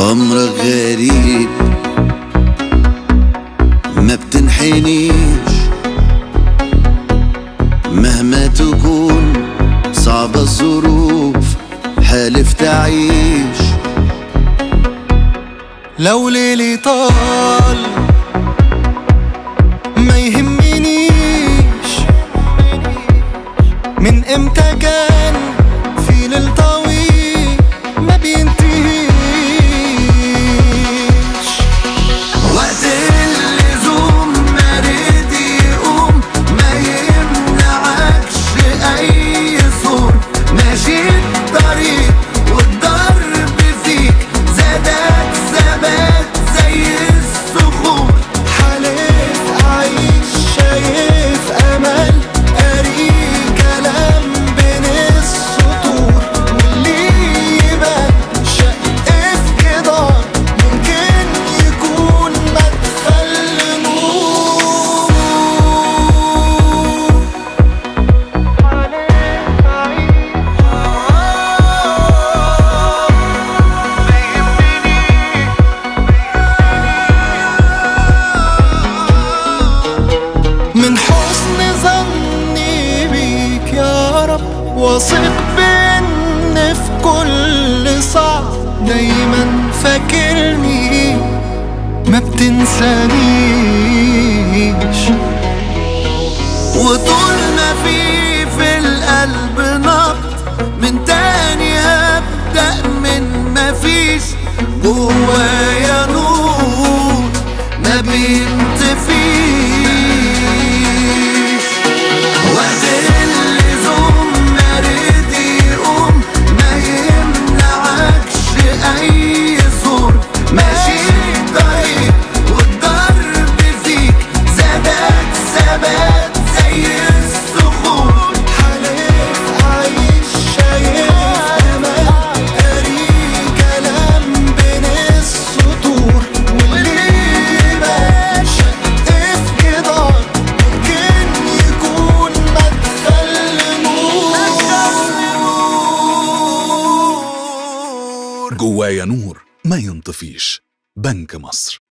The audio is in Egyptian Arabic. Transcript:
أمرك غريب ما بتنحنيش مهما تكون صعبة الظروف حالف تعيش لو ليلي طال ما يهمنيش من امتى كان في ليل طويل ما بينتهيش وقت اللزوم ما رد يقوم ما يمنعكش أي صوت ماشي الطريق والضرب فيك زادك ثبات زي الصخور حالف أعيش شايف أمل قاري كلام بين السطور واللي يبان شق في جدار ممكن يكون مدخل نور حالف من حسن ظني بيك يا رب واثق بان في كل صعب دايما فاكرني ما بتنسانيش وطول ما في في القلب نبض من تاني هبدأ من ما فيش جوايا نور ما بينطفيش وقت اللزوم ما رد يقوم ما يمنعكش أي صور ماشي طريق والضرب فيك زادك ثبات زي الصخور حالف أعيش شايف أمل قاري كلام بين السطور واللي يبان شق في جدار ممكن يكون مدخل نور جوايا نور ما ينطفيش بنك مصر